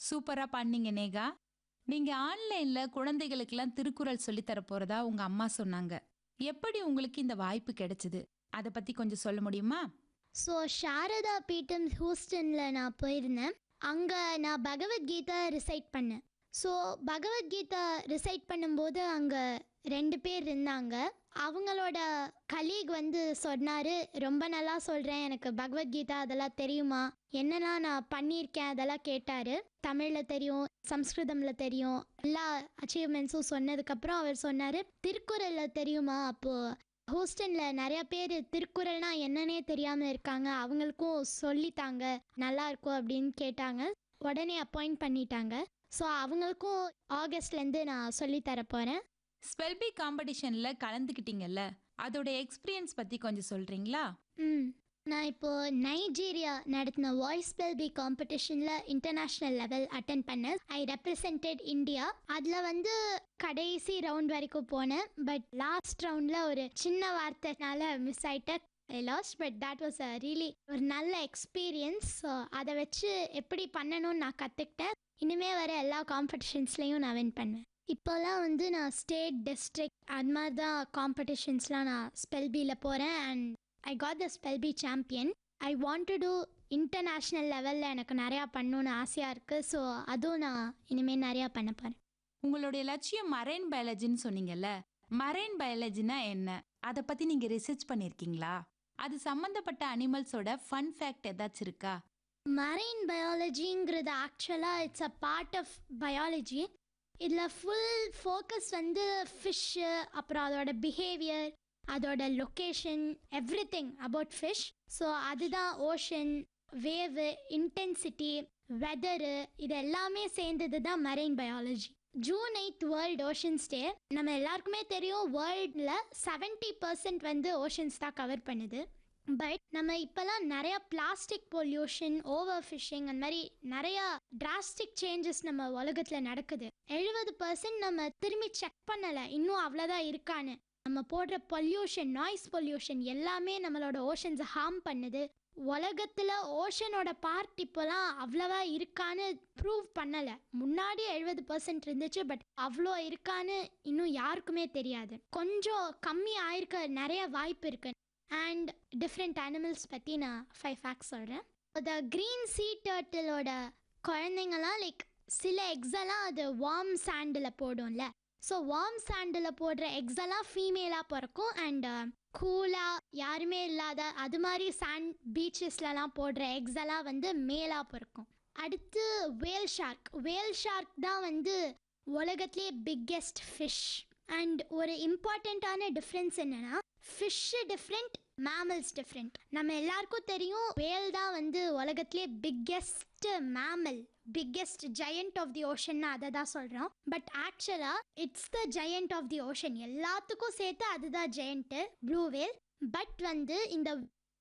சூப்பரா பண்ணீங்க நேகா நீங்க ஆன்லைன்ல குழந்தைகளுக்கெல்லாம் திருக்குறள் சொல்லித் தர போறதா உங்க அம்மா சொன்னாங்க எப்படி உங்களுக்கு இந்த வாய்ப்பு கிடைச்சது அத பத்தி கொஞ்சம் சொல்ல முடியுமா ஸோ சாரதா பீட்டம் ஹூஸ்டனில் நான் போயிருந்தேன் அங்கே நான் பகவத்கீதா ரிசைட் பண்ணேன் ஸோ பகவத்கீதா ரிசைட் பண்ணும்போது அங்கே ரெண்டு பேர் இருந்தாங்க அவங்களோட கலீக் வந்து சொன்னார் ரொம்ப நல்லா சொல்கிறேன் எனக்கு பகவத்கீதா அதெல்லாம் தெரியுமா என்னெல்லாம் நான் பண்ணியிருக்கேன் அதெல்லாம் கேட்டார் தமிழில் தெரியும் சம்ஸ்கிருதமில் தெரியும் எல்லா அச்சீவ்மெண்ட்ஸும் சொன்னதுக்கப்புறம் அவர் சொன்னார் திருக்குறளில் தெரியுமா அப்போது ஹூஸ்டனில் நிறைய பேர் திருக்குறள்னா என்னன்னே தெரியாமல் இருக்காங்க அவங்களுக்கும் சொல்லித்தாங்க நல்லா இருக்கும் அப்படின்னு கேட்டாங்க உடனே அப்பாயிண்ட் பண்ணிட்டாங்க ஸோ அவங்களுக்கும் ஆகஸ்ட்லேருந்து நான் சொல்லித் தர போகிறேன் ஸ்பெல்பி காம்படிஷன்ல கலந்துக்கிட்டீங்கல்ல அதோட எக்ஸ்பீரியன்ஸ் பத்தி கொஞ்சம் சொல்றீங்களா ம் நான் இப்போ நைஜீரியா நடத்தின வாய்ஸ் பெல்பி காம்படிஷனில் இன்டர்நேஷ்னல் லெவல் அட்டன் பண்ணேன் ஐ ரெப்ரசன்டட் இந்தியா அதில் வந்து கடைசி ரவுண்ட் வரைக்கும் போனேன் பட் லாஸ்ட் ரவுண்டில் ஒரு சின்ன வார்த்தைனால மிஸ் ஆயிட்டேன் I lost but that was a really ஒரு நல்ல எக்ஸ்பீரியன்ஸ் ஸோ அதை வச்சு எப்படி பண்ணணும்னு நான் கற்றுக்கிட்டேன் இனிமே வர எல்லா காம்படிஷன்ஸ்லேயும் நான் வின் பண்ணுவேன் இப்போல்லாம் வந்து நான் ஸ்டேட் டிஸ்ட்ரிக்ட் அது மாதிரி தான் காம்படிஷன்ஸ்லாம் நான் ஸ்பெல்பியில் போகிறேன் and I got the spell bee champion I want to do international லெவலில் எனக்கு நிறையா பண்ணணும்னு ஆசையாக இருக்குது ஸோ அதுவும் நான் இனிமேல் நிறையா பண்ண போகிறேன் உங்களுடைய லட்சியம் மரைன் பயாலஜின்னு சொன்னீங்கல்ல மரைன் பயாலஜினா என்ன அத பத்தி நீங்க ரிசர்ச் பண்ணிருக்கீங்களா அது சம்பந்தப்பட்ட அனிமல்ஸோட ஃபன் ஃபேக்ட் ஏதாச்சும் இருக்கா மரைன் பயாலஜிங்கிறது ஆக்சுவலாக it's a part of biology இதில் ஃபுல் ஃபோக்கஸ் வந்து ஃபிஷ்ஷு அப்புறம் அதோட பிஹேவியர் அதோட location everything about fish so அதுதான் ஓஷன் வேவு இன்டென்சிட்டி வெதரு இது எல்லாமே சேர்ந்தது தான் marine biology June eighth world oceans day நம்ம எல்லாருக்குமே தெரியும் வேர்ல்டில் செவன்ட்டி பர்சன்ட் வந்து ஓஷன்ஸ் தான் கவர் பண்ணுது பட் நம்ம இப்போல்லாம் நிறையா பிளாஸ்டிக் பொல்யூஷன் ஓவர் ஃபிஷிங் அந்த மாதிரி நிறையா டிராஸ்டிக் சேஞ்சஸ் நம்ம உலகத்தில் நடக்குது எழுபது பர்சன்ட் நம்ம திரும்பி செக் பண்ணலை இன்னும் அவ்வளோதான் இருக்கான்னு நம்ம போடுற பொல்யூஷன் நாய்ஸ் பொல்யூஷன் எல்லாமே நம்மளோட ஓஷன்ஸை ஹார்ம் பண்ணுது உலகத்தில் ஓஷனோட பார்ட் இப்போலாம் அவ்வளவா இருக்கான்னு ப்ரூவ் பண்ணலை முன்னாடி எழுபது பர்சன்ட் இருந்துச்சு பட் அவ்வளோ இருக்கான்னு இன்னும் யாருக்குமே தெரியாது கொஞ்சம் கம்மி ஆயிருக்க நிறைய வாய்ப்பு இருக்கு அண்ட் டிஃப்ரெண்ட் அனிமல்ஸ் பற்றி நான் ஃபைவ் ஃபேக்ட்ஸ் சொல்கிறேன் த க்ரீன் சீ டர்ட்டிலோட குழந்தைங்கலாம் லைக் சில eggs எல்லாம் அது வார்ம் சாண்டில் போடும்ல ஸோ வார்ம் சாண்டில் போடுற eggs எல்லாம் ஃபீமேலாக பிறக்கும் அண்ட் கூலாக யாருமே இல்லாத அது மாதிரி சாண்ட் பீச்சஸ்லலாம் போடுற eggs எல்லாம் வந்து மேலாக பிறக்கும் அடுத்து வேல் ஷார்க் வேல் ஷார்க் தான் வந்து உலகத்திலே பிக்கெஸ்ட் ஃபிஷ் அண்ட் ஒரு இம்பார்ட்டண்ட்டான டிஃப்ரென்ஸ் என்னன்னா ஃபிஷ்ஷு டிஃப்ரெண்ட் மேமல்ஸ் டிஃப்ரெண்ட் நம்ம எல்லாருக்கும் தெரியும் வேல் தான் வந்து உலகத்திலே biggest mammal biggest giant of the ocean அதை தான் சொல்கிறோம் பட் ஆக்சுவலாக it's the giant of the ocean எல்லாத்துக்கும் சேர்த்து அதுதான் ஜெயண்ட்டு ப்ளூ வேல் பட் வந்து இந்த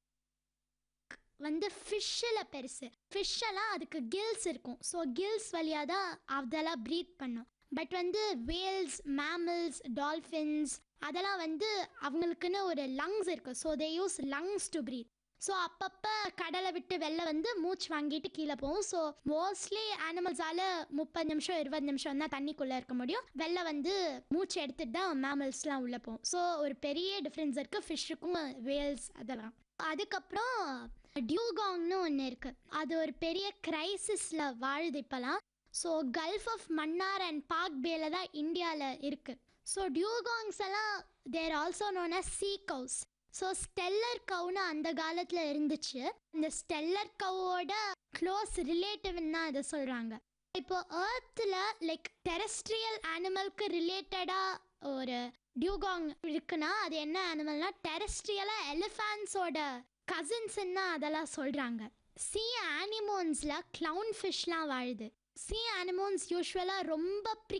வந்து ஃபிஷ்ஷில் பெருசு ஃபிஷ்ஷெல்லாம் அதுக்கு கில்ஸ் இருக்கும் ஸோ கில்ஸ் வழியாக தான் அதெல்லாம் ப்ரீத் பண்ணும் பட் வந்து வேல்ஸ் மேமல்ஸ் டால்ஃபின்ஸ் அதெல்லாம் வந்து அவங்களுக்குன்னு ஒரு லங்ஸ் இருக்குது so they use lungs to breathe so அப்பப்போ கடலை விட்டு வெளில வந்து மூச்சு வாங்கிட்டு கீழே போகும் ஸோ மோஸ்ட்லி ஆனிமல்ஸால் முப்பது நிமிஷம் இருபது நிமிஷம் தான் தண்ணிக்குள்ளே இருக்க முடியும் வெளில வந்து மூச்சு எடுத்துட்டு தான் மேமல்ஸ்லாம் உள்ளே போகும் ஸோ ஒரு பெரிய டிஃப்ரென்ஸ் இருக்குது ஃபிஷ்ஷுக்கும் வேல்ஸ் அதெல்லாம் அதுக்கப்புறம் டியூகாங்னு ஒன்று இருக்குது அது ஒரு பெரிய கிரைசிஸில் வாழுது இப்போலாம் so gulf of Mannar and Palk பேல தான் இந்தியாவில் இருக்குது ஸோ டியூகாங்ஸ் எல்லாம் they're also known as sea cows so Steller கவுன்னு அந்த காலத்தில் இருந்துச்சு இந்த ஸ்டெல்லர் கவோட க்ளோஸ் ரிலேட்டிவ்னு தான் இதை சொல்கிறாங்க இப்போ ஏர்த்தில் லைக் டெரஸ்ட்ரியல் அனிமலுக்கு ரிலேட்டடாக ஒரு டியூகாங் இருக்குன்னா அது என்ன அனிமல்னா டெரஸ்ட்ரியலாக எலிஃபேண்ட்ஸோட கசின்ஸ்ன்னு தான் அதெல்லாம் சொல்கிறாங்க சி ஆனிமோன்ஸில் க்ளவுன் ஃபிஷ்லாம் வாழுது சி அனிமோன்ஸ் யூஸ்வலாக ரொம்ப